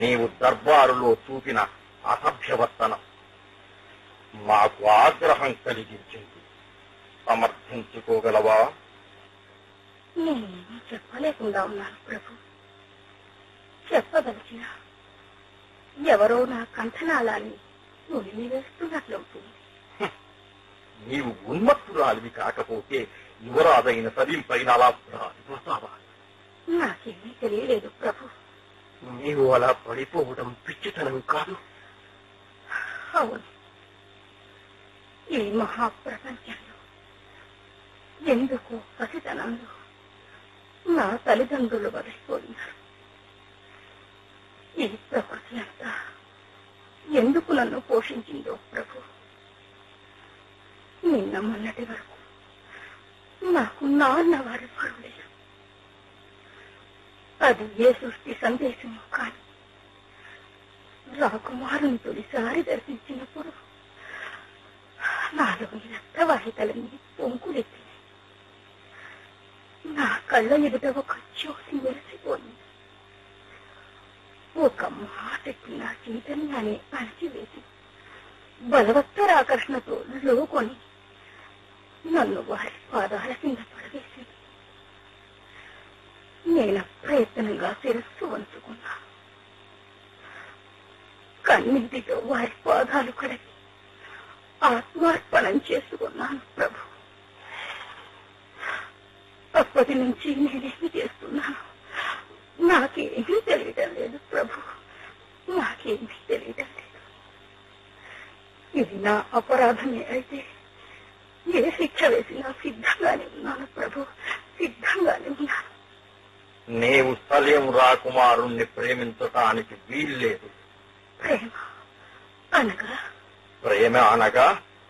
నీవు దర్బారులో చూపిన అసభ్యవర్తనం మాకు ఆగ్రహం కలిగించింది సమర్థించుకోగలవా నేనేమీ చెప్పలేకుండా ఉన్నాను ప్రభు చెప్పదలిచిన ఎవరో నా కంఠనాళాన్ని నులిమి వేస్తున్నట్లవుతుంది నీవు ఉన్మత్తురాలివి కాకపోతే యువరాజైన సలీంపైన అలా ప్రాధిపడతావా నాకేమీ తెలియలేదు ప్రభు నీవు అలా పడిపోవడం పిచ్చితనం కాదు అవును ఈ మహాప్రపంచంలో ఎందుకో పసితనంలో నా తల్లిదండ్రులు వదిలిపోయినారు ఈ ప్రకృతి అంతా ఎందుకు నన్ను పోషించిందో ప్రభు నిన్న మొన్నటి వరకు నాకు నాన్న వారి లేరు అది ఏ సృష్టి సందేశమో కాని రాకుమారుని తొలిసారి దర్శించినప్పుడు నాలోని రక్తవాహికలన్నీ పొంకులెత్తినాయి నా కళ్ళ ఎదుట ఒక జ్యోతి మెరిసిపోయింది ఒక మాటకి నా చైతన్యాన్ని అణచివేసి బలవత్తర ఆకర్షణతో లోకొని నన్ను వారి పాదాల కింద పడవేసింది నేను ప్రయత్నంగా శిరస్సు వంచుకున్నా కన్నీటితో వారి పాదాలు కడిగి ఆత్మార్పణం చేసుకున్నాను ప్రభు అప్పటి నుంచి నేనేమి చేస్తున్నాను నాకేమీ తెలియటం లేదు ప్రభు నాకేమీ తెలియటం లేదు ఇది నా అపరాధమే అయితే ఏ శిక్ష వేసినా సిద్ధంగానే ఉన్నాను ప్రభు సిద్ధంగానే ఉన్నాను నీవు సలీం రాకుమారుణ్ణి ప్రేమించటానికి వీల్లేదు ప్రేమ అనగా ప్రేమ అనగా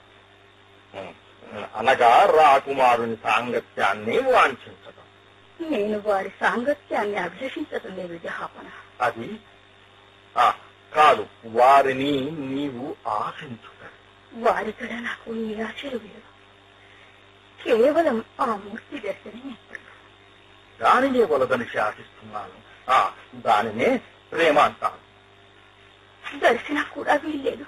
అనగా రాకుమారుని సాంగత్యాన్ని వాంఛించడం నేను వారి సాంగత్యాన్ని అభిలషించటం లేదు జహాపన అది ఆ, కాదు వారిని నీవు ఆశించుట వారి కడ నాకు ఈ ఆశలు లేవు కేవలం ఆ మూర్తి దర్శనమే ప్రభు. దానినే వలదని శాసిస్తున్నాను ఆ, దానినే ప్రేమ అంటాను దర్శనం కూడా వీల్లేదు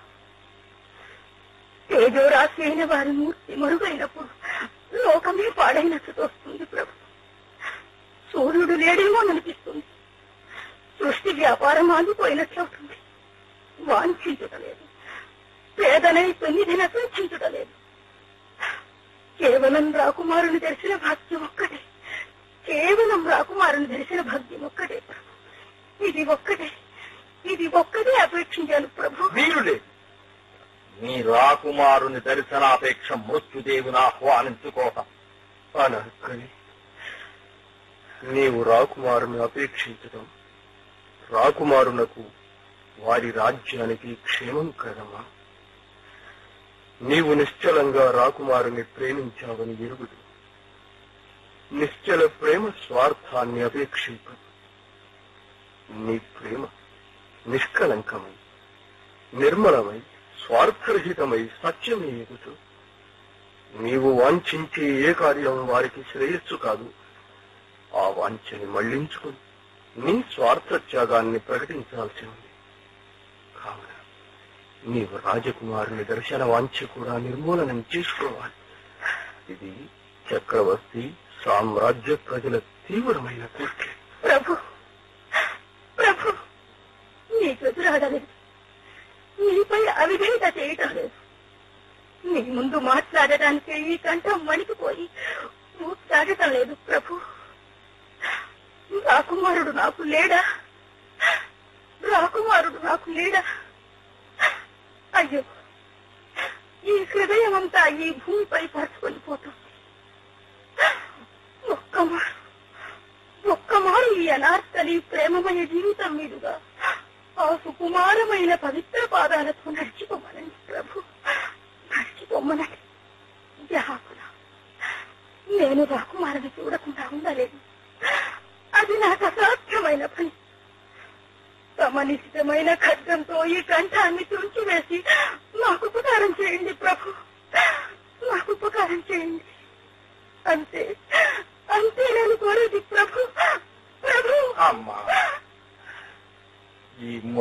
తేజోరాశి అయిన వారి మూర్తి మరుగైనప్పుడు లోకమే పాడైనట్టు తోస్తుంది ప్రభు సూర్యుడు లేడేమో అనిపిస్తుంది సృష్టి వ్యాపారం ఆగిపోయినట్లవుతుంది వాంఛించుటలేదు పేదనై తొమ్మిదిన చించుటలేదు కేవలం రాకుమారుని దర్శన భాగ్యం ఒక్కటే కేవలం రాకుమారుని దర్శన భాగ్యం ఒక్కటే ప్రభు ఇది ఒక్కటే ఇది ఒక్కటే అపేక్షించాను ప్రభు వీరులే నీ రాకుమారుని దర్శనాపేక్ష మృత్యుదేవుని ఆహ్వానించుకోవటం అనక్కని నీవు రాకుమారుని అపేక్షించడం రాకుమారునకు వారి రాజ్యానికి క్షేమం కదమా నీవు నిశ్చలంగా రాకుమారుని ప్రేమించావని ఎరుగుదు నిశ్చల ప్రేమ స్వార్థాన్ని అపేక్షింపదు నీ ప్రేమ నిష్కలంకమై నిర్మలమై స్వార్థరహితమై సత్యమే ఎగుతూ నీవు వాంఛించే ఏ కార్యం వారికి శ్రేయస్సు కాదు ఆ వాంఛని మళ్లించుకుని నీ స్వార్థ త్యాగాన్ని ప్రకటించాల్సి ఉంది కావున నీవు రాజకుమారుని దర్శన వాంఛ కూడా నిర్మూలనం చేసుకోవాలి ఇది చక్రవర్తి సామ్రాజ్య ప్రజల తీవ్రమైన కోరిక ప్రభు ప్రభు నీకు ఎదురాడలేదు నీపై అవిధేయత చేయటం లేదు నీ ముందు మాట్లాడటానికి ఈ కంఠం వణికిపోయి మాట్లాడటం లేదు ప్రభు రాకుమారుడు నాకు లేడా రాకుమారుడు నాకు లేడా అయ్యో ఈ హృదయం అంతా ఈ భూమిపై పరుచుకొని పోతుంది ఒక్క మారు ఒక్క మారు ఈ అనార్కలి ప్రేమమయ జీవితం మీదుగా ఆ సుకుమారమైన పవిత్ర పాదాలతో నడిచిపోమనండి ప్రభు నడిచిపోమ్మనండి జహాపున నేను రాకుమారని చూడకుండా ఉండలేదు అది నాకు అసాధ్యమైన పని తమ నిశ్చితమైన ఖడ్గంతో ఈ కంఠాన్ని తుంచివేసి నాకు ఉపకారం చేయండి ప్రభు నాకు ఉపకారం చేయండి అంతే అంతే నేను కోరేది ప్రభు ప్రభు అమ్మా ఈ